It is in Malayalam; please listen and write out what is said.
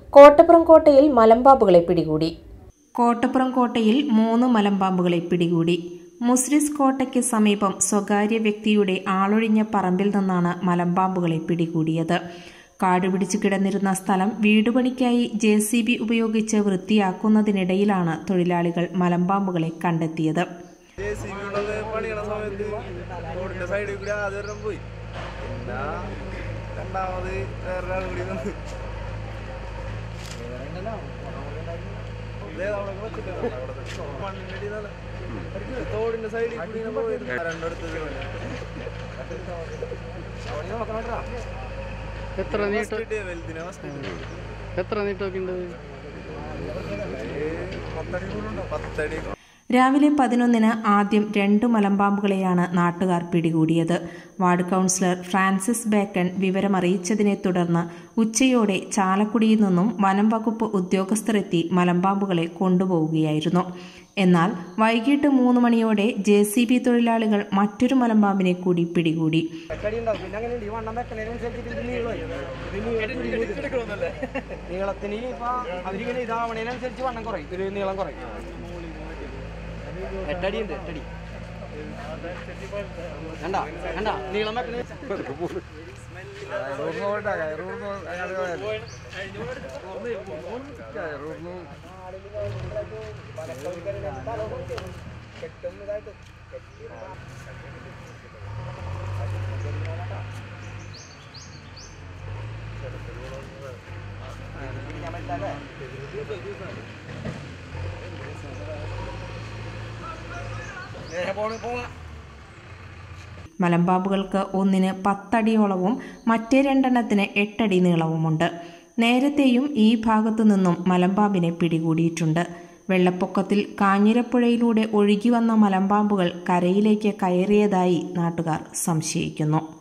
കോട്ടപ്പുറം കോട്ടയിൽ മലമ്പാമ്പുകളെ പിടികൂടി കോട്ടപ്പുറം കോട്ടയിൽ മൂന്ന് മലമ്പാമ്പുകളെ പിടികൂടി മുസ്രിസ് കോട്ടയ്ക്ക് സമീപം സ്വകാര്യ വ്യക്തിയുടെ ആളൊഴിഞ്ഞ പറമ്പിൽ നിന്നാണ് മലമ്പാമ്പുകളെ പിടികൂടിയത് കാടുപിടിച്ചു കിടന്നിരുന്ന സ്ഥലം വീടുപണിക്കായി ജെ സി ബി ഉപയോഗിച്ച് വൃത്തിയാക്കുന്നതിനിടയിലാണ് തൊഴിലാളികൾ മലമ്പാമ്പുകളെ കണ്ടെത്തിയത് ജെ സി ബി ഉള്ളത് പണിയണ സമയത്ത് റോഡിന്റെ സൈഡിൽ കൂടി ആദ്യം ഒരെണ്ണം പോയി പിന്നെ രണ്ടാമത് വേറൊരാൾ കൂടി വന്ന് ഇതേ അവിടെ വെച്ചിട്ടുണ്ട് അവിടെ തന്നെ. മണ്ണിന്റെ അടിയിലാണ്. തോടിന്റെ സൈഡിൽ കൂടി ഇങ്ങനെ പോയിരുന്നു. രണ്ടിടത്ത് ഇതുപോലെ. എത്ര നീട്ടം ഫസ്റ്റ് ഇട്ടേ വലുതിനെ ഫസ്റ്റ് ഇട്ടേ. എത്ര നീട്ടമൊക്കെ ഉണ്ട് ഏ, പത്തടി കൂടുതലുണ്ടോ? പത്തടി രാവിലെ പതിനൊന്നിന് ആദ്യം രണ്ടു മലമ്പാമ്പുകളെയാണ് നാട്ടുകാർ പിടികൂടിയത് വാർഡ് കൗൺസിലർ ഫ്രാൻസിസ് ബേക്കൺ വിവരമറിയിച്ചതിനെ തുടർന്ന് ഉച്ചയോടെ ചാലക്കുടിയിൽ നിന്നും വനം വകുപ്പ് ഉദ്യോഗസ്ഥരെത്തി മലമ്പാമ്പുകളെ കൊണ്ടുപോവുകയായിരുന്നു എന്നാൽ വൈകിട്ട് മൂന്ന് മണിയോടെ ജെ സി ബി തൊഴിലാളികൾ മറ്റൊരു മലമ്പാമ്പിനെ കൂടി പിടികൂടി നീളത്തിന് ഇപ്പൊ അവരിങ്ങനെ ഇതാവണേനനുസരിച്ച് വണ്ണം കുറയും ഒരു നീളം കുറയും എട്ടടി ഉണ്ട് എട്ടടി കണ്ട കണ്ട നീളം വെക്കണേ റൂറിന് പോയിട്ടാ റൂറിന് അയാൾ റൂറിന് മലമ്പാമ്പുകൾക്ക് ഒന്നിന് പത്തടിയോളവും മറ്റേ രണ്ടെണ്ണത്തിന് എട്ടടി നീളവുമുണ്ട് നേരത്തെയും ഈ ഭാഗത്തു നിന്നും മലമ്പാമ്പിനെ പിടികൂടിയിട്ടുണ്ട് വെള്ളപ്പൊക്കത്തിൽ കാഞ്ഞിരപ്പുഴയിലൂടെ ഒഴുകി വന്ന മലമ്പാമ്പുകൾ കരയിലേക്ക് കയറിയതായി നാട്ടുകാർ സംശയിക്കുന്നു